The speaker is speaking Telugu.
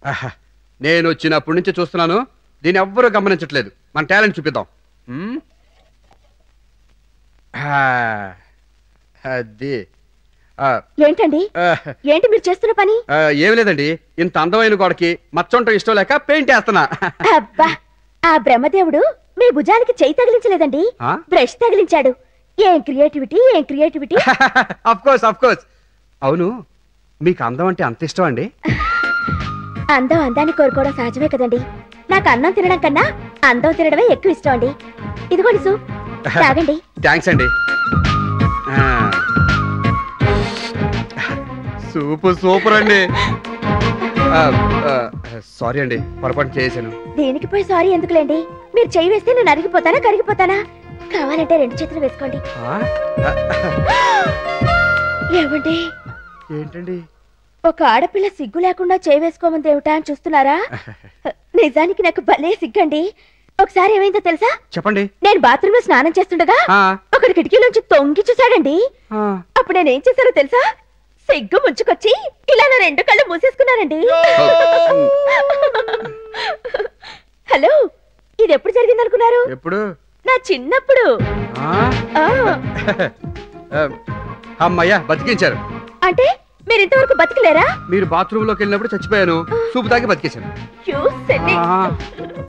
ఆహా, నేను వచ్చినప్పటి నుంచి చూస్తున్నాను దీన్ని ఎవ్వరూ గమనించట్లేదు మన టాలెంట్ చూపిద్దాం మ్మ్? ఆ, అది ఆ, ఏంటండి ఆ, ఏంటి మీరు చేస్తున్న పని ఆ, ఏమి లేదండి ఇంత అందమైన గోడకి మచ్చంటం ఇష్టం లేక పెయింట్ వేస్తున్నా అబ్బా ఆ బ్రహ్మదేవుడు మీ భుజానికి చెయ్యి తగిలించలేదండి ఆ? బ్రష్ తగిలించాడు ఏం క్రియేటివిటీ ఏం creativity of course of course అవును మీకు అందం అంటే అంత ఇష్టం అండి అందం అందాన్ని కోరుకోవడం సహజమే కదండి నాకు అన్నం తినడం కన్నా అందం తినడమే ఎక్కువ ఇష్టం అండి ఇదిగోండి సూ తాగండి థ్యాంక్స్ అండి ఆ. సూపర్ సూపర్ అండి సారీ అండి పొరపాటు చేశాను దేనికి పోయి సారీ ఎందుకులేండి మీరు చెయ్యి వేస్తే నేను అరిగిపోతానా కరిగిపోతానా కావాలంటే రెండు చేతులు వేసుకోండి ఏమండి ఏంటండి ఒక ఆడపిల్ల సిగ్గు లేకుండా చేయి వేసుకోమంది ఏమిటా అని చూస్తున్నారా నిజానికి నాకు భలే సిగ్గండి ఒకసారి ఏమైందో తెలుసా చెప్పండి నేను బాత్రూమ్ లో స్నానం చేస్తుండగా ఆ, ఒకరి కిటికీలోంచి తొంగి చూశాడండి ఆ. అప్పుడు నేను ఏం చేశానో తెలుసా సిగ్గు ముంచుకొచ్చి ఇలా నా రెండు కళ్ళు మూసేసుకున్నానండి హలో ఇది ఎప్పుడు జరిగింది అనుకున్నారు ఎప్పుడు నా చిన్నప్పుడు ఆ? ఆ ఆ, అమ్మయ్యా బతికించారు అంటే మీరు ఇంతవరకు బతికలేరా మీరు బాత్రూమ్ లోకి వెళ్ళినప్పుడు చచ్చిపోయాను సూపు తాగి బతికేశాను You silly. ఆహా.